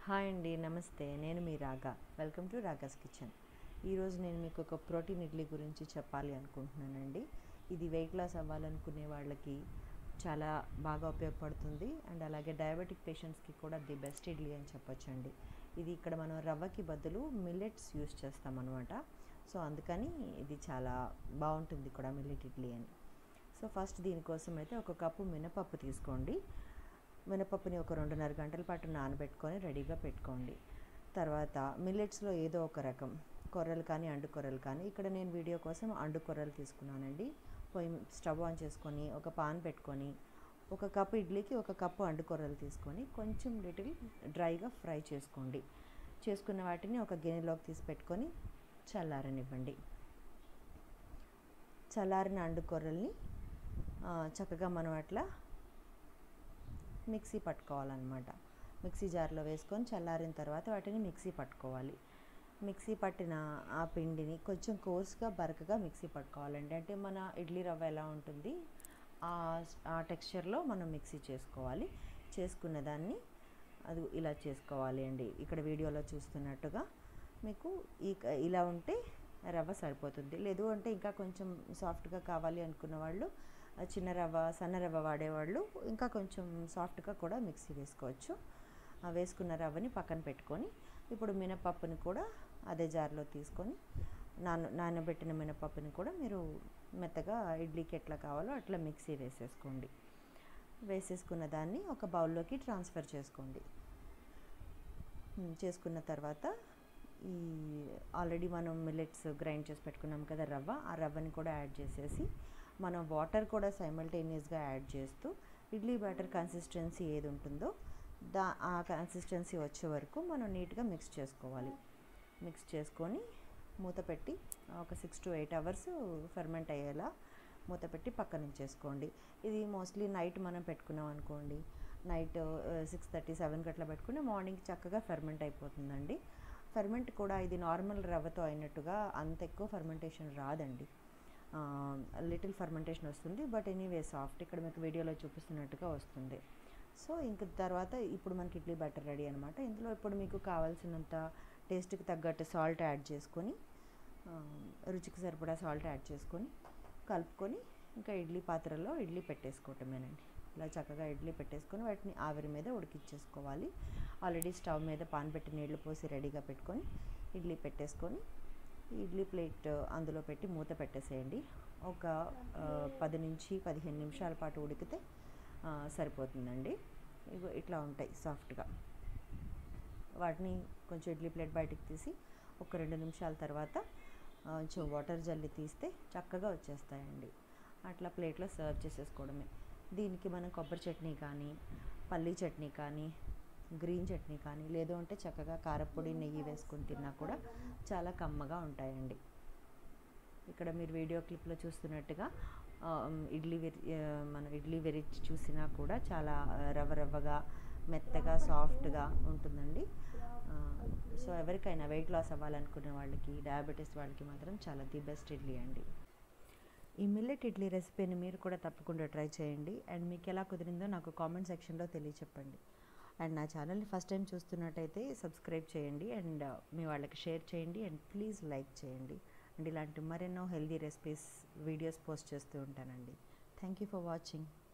hi అండి నమస్తే నేను మీ రాగా వెల్కమ్ టు రాగాస్ కిచెన్ ఈరోజు నేను మీకు ఒక ప్రోటీన్ ఇడ్లీ గురించి చెప్పాలి అనుకుంటున్నానండి ఇది వెయిట్ లాస్ అవ్వాలనుకునే వాళ్ళకి చాలా బాగా ఉపయోగపడుతుంది అండ్ అలాగే డయాబెటిక్ పేషెంట్స్కి కూడా ది బెస్ట్ ఇడ్లీ అని చెప్పొచ్చండి ఇది ఇక్కడ మనం రవ్వకి బదులు మిల్లెట్స్ యూస్ చేస్తామన్నమాట సో అందుకని ఇది చాలా బాగుంటుంది కూడా మిల్లెట్ ఇడ్లీ అని సో ఫస్ట్ దీనికోసం అయితే ఒక కప్పు మినపప్పు తీసుకోండి మినపప్పుని ఒక రెండున్నర గంటల పాటు నానబెట్టుకొని రెడీగా పెట్టుకోండి తర్వాత మిల్లెట్స్లో ఏదో ఒక రకం కొర్రలు కానీ అండు కొర్రలు కానీ ఇక్కడ నేను వీడియో కోసం అండు కొర్రలు తీసుకున్నానండి పొయ్యి స్టవ్ ఆన్ చేసుకొని ఒక పాన్ పెట్టుకొని ఒక కప్పు ఇడ్లీకి ఒక కప్పు అండు కొర్రలు తీసుకొని కొంచెం లిటిల్ డ్రైగా ఫ్రై చేసుకోండి చేసుకున్న వాటిని ఒక గిన్నెలోకి తీసి పెట్టుకొని చల్లారనివ్వండి చల్లారిన అండు కొర్రల్ని చక్కగా మనం అట్లా మిక్సీ పట్టుకోవాలన్నమాట మిక్సీ జార్లో వేసుకొని చల్లారిన తర్వాత వాటిని మిక్సీ పట్టుకోవాలి మిక్సీ పట్టిన ఆ పిండిని కొంచెం కోర్స్గా బరకగా మిక్సీ పట్టుకోవాలండి అంటే మన ఇడ్లీ రవ్వ ఎలా ఉంటుంది ఆ టెక్స్చర్లో మనం మిక్సీ చేసుకోవాలి చేసుకున్న దాన్ని అది ఇలా చేసుకోవాలి అండి ఇక్కడ వీడియోలో చూస్తున్నట్టుగా మీకు ఈ ఇలా ఉంటే రవ్వ సరిపోతుంది లేదు అంటే ఇంకా కొంచెం సాఫ్ట్గా కావాలి అనుకున్న వాళ్ళు చిన్న రవ్వ సన్న రవ్వ వాడేవాళ్ళు ఇంకా కొంచెం సాఫ్ట్గా కూడా మిక్సీ వేసుకోవచ్చు వేసుకున్న రవ్వని పక్కన పెట్టుకొని ఇప్పుడు మినపప్పుని కూడా అదే జార్లో తీసుకొని నాన నానబెట్టిన మినపప్పుని కూడా మీరు మెత్తగా ఇడ్లీకి ఎట్లా కావాలో అట్లా మిక్సీ వేసేసుకోండి వేసేసుకున్న దాన్ని ఒక బౌల్లోకి ట్రాన్స్ఫర్ చేసుకోండి చేసుకున్న తర్వాత ఈ ఆల్రెడీ మనం మిల్లెట్స్ గ్రైండ్ చేసి పెట్టుకున్నాం కదా రవ్వ ఆ రవ్వని కూడా యాడ్ చేసేసి మనం వాటర్ కూడా సైమల్టేనియస్గా యాడ్ చేస్తూ ఇడ్లీ బ్యాటర్ కన్సిస్టెన్సీ ఏది ఉంటుందో దా ఆ కన్సిస్టెన్సీ వచ్చే వరకు మనం నీట్గా మిక్స్ చేసుకోవాలి మిక్స్ చేసుకొని మూత పెట్టి ఒక six to eight hours ferment అయ్యేలా మూత పెట్టి పక్కన ఉంచేసుకోండి ఇది మోస్ట్లీ నైట్ మనం పెట్టుకున్నాం అనుకోండి నైట్ సిక్స్ థర్టీ సెవెన్కి అట్లా పెట్టుకుని మార్నింగ్ చక్కగా ఫెర్మెంట్ అయిపోతుందండి ఫెర్మెంట్ కూడా ఇది నార్మల్ రవ్వతో అయినట్టుగా అంత ఎక్కువ ఫెర్మెంటేషన్ రాదండి లిటిల్ ఫర్మెంటేషన్ వస్తుంది బట్ ఎనీవే సాఫ్ట్ ఇక్కడ మీకు వీడియోలో చూపిస్తున్నట్టుగా వస్తుంది సో ఇంక తర్వాత ఇప్పుడు మనకి ఇడ్లీ బ్యాటర్ రెడీ అనమాట ఇందులో ఇప్పుడు మీకు కావాల్సినంత టేస్ట్కి తగ్గట్టు సాల్ట్ యాడ్ చేసుకొని రుచికి సరిపడా సాల్ట్ యాడ్ చేసుకొని కలుపుకొని ఇంకా ఇడ్లీ పాత్రలో ఇడ్లీ పెట్టేసుకోవటమేనండి ఇలా చక్కగా ఇడ్లీ పెట్టేసుకొని వాటిని ఆవిరి మీద ఉడికిచ్చేసుకోవాలి ఆల్రెడీ స్టవ్ మీద పాన్ పెట్టి నీళ్లు పోసి రెడీగా పెట్టుకొని ఇడ్లీ పెట్టేసుకొని ఇడ్లీ ప్లేట్ అందులో పెట్టి మూత పెట్టేసేయండి ఒక పది నుంచి పదిహేను నిమిషాల పాటు ఉడికితే సరిపోతుందండి ఇగో ఇట్లా ఉంటాయి సాఫ్ట్గా వాటిని కొంచెం ఇడ్లీ ప్లేట్ బయటికి తీసి ఒక రెండు నిమిషాల తర్వాత కొంచెం వాటర్ జల్లి తీస్తే చక్కగా వచ్చేస్తాయండి అట్లా ప్లేట్లో సర్వ్ చేసేసుకోవడమే దీనికి మనం కొబ్బరి చట్నీ కానీ పల్లీ చట్నీ కానీ గ్రీన్ చట్నీ కానీ లేదు అంటే చక్కగా కారపొడి నెయ్యి వేసుకొని తిన్నా కూడా చాలా కమ్మగా ఉంటాయండి ఇక్కడ మీరు వీడియో క్లిప్లో చూస్తున్నట్టుగా ఇడ్లీ వెరి మన ఇడ్లీ వెరి చూసినా కూడా చాలా రవ్వ రవ్వగా మెత్తగా సాఫ్ట్గా ఉంటుందండి సో ఎవరికైనా వెయిట్ లాస్ అవ్వాలనుకునే వాళ్ళకి డయాబెటీస్ వాళ్ళకి మాత్రం చాలా ది బెస్ట్ ఇడ్లీ అండి ఈ మిల్లెట్ ఇడ్లీ రెసిపీని మీరు కూడా తప్పకుండా ట్రై చేయండి అండ్ మీకు ఎలా కుదిరిందో నాకు కామెంట్ సెక్షన్లో తెలియచెప్పండి అండ్ నా ఛానల్ని ఫస్ట్ టైం చూస్తున్నట్టయితే సబ్స్క్రైబ్ చేయండి అండ్ మీ వాళ్ళకి షేర్ చేయండి అండ్ ప్లీజ్ లైక్ చేయండి అండ్ ఇలాంటి మరెన్నో హెల్దీ రెసిపీస్ వీడియోస్ పోస్ట్ చేస్తూ ఉంటానండి థ్యాంక్ యూ ఫర్ వాచింగ్